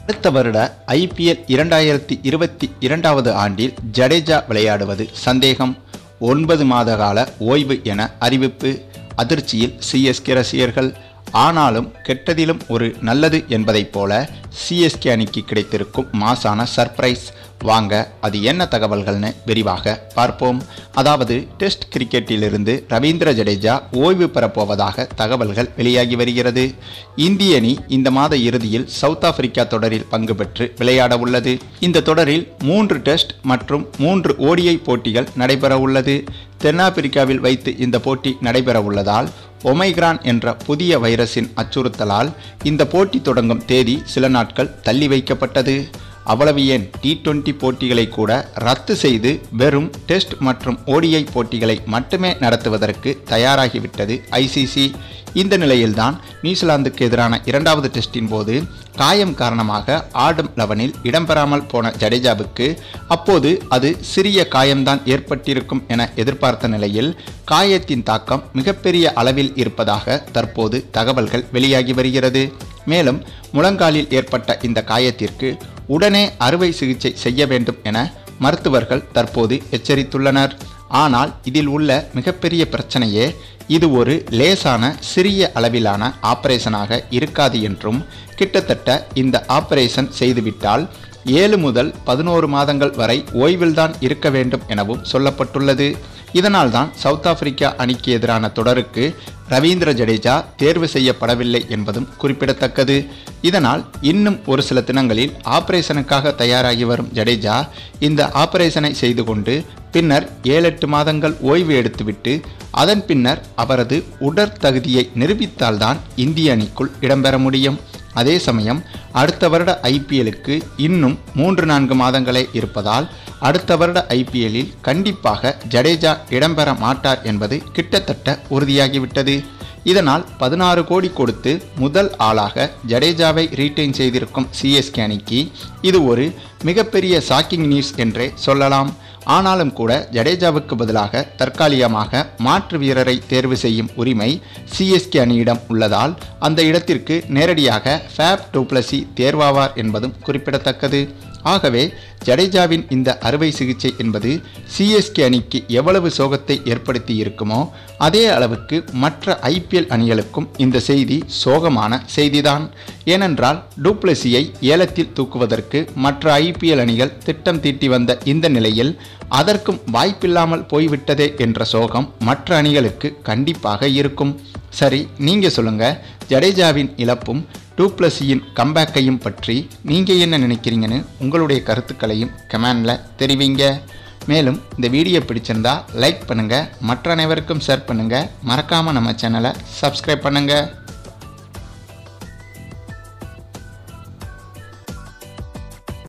அடுத்த வருட ஐபிஎல் இரண்டாயிரத்தி இருபத்தி இரண்டாவது ஆண்டில் ஜடேஜா விளையாடுவது சந்தேகம் ஒன்பது மாத கால ஓய்வு என அறிவிப்பு அதிர்ச்சியில் சிஎஸ்கே ரசிகர்கள் ஆனாலும் கெட்டதிலும் ஒரு நல்லது என்பதைப் போல சிஎஸ்கே அணிக்கு கிடைத்திருக்கும் மாசான சர்ப்ரைஸ் வாங்க அது என்ன தகவல்கள்னு விரிவாக பார்ப்போம் அதாவது டெஸ்ட் கிரிக்கெட்டிலிருந்து ரவீந்திர ஜடேஜா ஓய்வு பெறப்போவதாக தகவல்கள் வெளியாகி வருகிறது இந்திய அணி இந்த மாத இறுதியில் சவுத் ஆப்பிரிக்கா தொடரில் பங்கு பெற்று விளையாட உள்ளது இந்த தொடரில் மூன்று டெஸ்ட் மற்றும் மூன்று ஓடிஐ போட்டிகள் நடைபெற உள்ளது தென்னாப்பிரிக்காவில் வைத்து இந்த போட்டி நடைபெற உள்ளதால் ஒமைக்ரான் என்ற புதிய வைரஸின் அச்சுறுத்தலால் இந்த போட்டி தொடங்கும் தேதி சில நாட்கள் தள்ளி வைக்கப்பட்டது அவ்வளவு ஏன் டி டுவெண்டி போட்டிகளை கூட ரத்து செய்து வெறும் டெஸ்ட் மற்றும் ஓடிஐ போட்டிகளை மட்டுமே நடத்துவதற்கு தயாராகிவிட்டது ஐசிசி இந்த நிலையில்தான் நியூசிலாந்துக்கு எதிரான இரண்டாவது டெஸ்டின் போது காயம் காரணமாக ஆடம் லெவனில் இடம்பெறாமல் போன ஜடேஜாவுக்கு அப்போது அது சிறிய காயம்தான் ஏற்பட்டிருக்கும் என எதிர்பார்த்த நிலையில் காயத்தின் தாக்கம் மிகப்பெரிய அளவில் இருப்பதாக தற்போது தகவல்கள் வெளியாகி வருகிறது மேலும் முழங்காலில் ஏற்பட்ட இந்த காயத்திற்கு உடனே அறுவை சிகிச்சை செய்ய வேண்டும் என மருத்துவர்கள் தற்போது எச்சரித்துள்ளனர் ஆனால் இதில் உள்ள மிகப்பெரிய பிரச்சனையே இது ஒரு லேசான சிறிய அளவிலான ஆபரேஷனாக இருக்காது என்றும் கிட்டத்தட்ட இந்த ஆபரேஷன் செய்துவிட்டால் ஏழு முதல் பதினோரு மாதங்கள் வரை ஓய்வில்தான் இருக்க வேண்டும் எனவும் சொல்லப்பட்டுள்ளது இதனால்தான் சவுத் ஆப்பிரிக்கா அணிக்கு எதிரான தொடருக்கு ரவீந்திர ஜடேஜா தேர்வு செய்யப்படவில்லை என்பதும் குறிப்பிடத்தக்கது இதனால் இன்னும் ஒரு சில தினங்களில் ஆபரேஷனுக்காக தயாராகி வரும் ஜடேஜா இந்த ஆபரேஷனை செய்து கொண்டு பின்னர் ஏழெட்டு மாதங்கள் ஓய்வு எடுத்துவிட்டு அதன் பின்னர் அவரது உடற்தகுதியை நிரூபித்தால்தான் இந்திய அணிக்குள் இடம்பெற முடியும் அதே சமயம் அடுத்த வருட ஐபிஎலுக்கு இன்னும் மூன்று நான்கு மாதங்களே இருப்பதால் அடுத்த வருட ஐபிஎல்லில் கண்டிப்பாக ஜடேஜா இடம்பெற மாட்டார் என்பது கிட்டத்தட்ட உறுதியாகிவிட்டது இதனால் பதினாறு கோடி கொடுத்து முதல் ஆளாக ஜடேஜாவை ரீட்டைன் செய்திருக்கும் சிஎஸ்கே அணிக்கு இது ஒரு மிகப்பெரிய ஷாக்கிங் நியூஸ் என்றே சொல்லலாம் ஆனாலும் கூட ஜடேஜாவுக்கு பதிலாக தற்காலிகமாக மாற்று வீரரை தேர்வு செய்யும் உரிமை சிஎஸ்கே அணியிடம் உள்ளதால் அந்த இடத்திற்கு நேரடியாக ஃபேப் டூப்ளசி தேர்வாவார் என்பதும் குறிப்பிடத்தக்கது ஆகவே ஜடேஜாவின் இந்த அறுவை சிகிச்சை என்பது சிஎஸ்கே அணிக்கு எவ்வளவு சோகத்தை ஏற்படுத்தி இருக்குமோ அதே அளவுக்கு மற்ற ஐபிஎல் அணிகளுக்கும் இந்த செய்தி சோகமான செய்திதான் ஏனென்றால் டூப்ளசியை ஏலத்தில் தூக்குவதற்கு மற்ற ஐபிஎல் அணிகள் திட்டம் தீட்டி வந்த இந்த நிலையில் அதற்கும் வாய்ப்பில்லாமல் போய்விட்டதே என்ற சோகம் மற்ற அணிகளுக்கு கண்டிப்பாக இருக்கும் சரி நீங்க சொல்லுங்க ஜடேஜாவின் இழப்பும் டூப்ளஸியின் கம்பேக்கையும் பற்றி நீங்கள் என்ன நினைக்கிறீங்கன்னு உங்களுடைய கருத்துக்களையும் கமெண்டில் தெரிவிங்க மேலும் இந்த வீடியோ பிடிச்சிருந்தா லைக் பண்ணுங்கள் மற்ற அனைவருக்கும் ஷேர் பண்ணுங்கள் மறக்காமல் நம்ம சேனலை சப்ஸ்கிரைப் பண்ணுங்கள்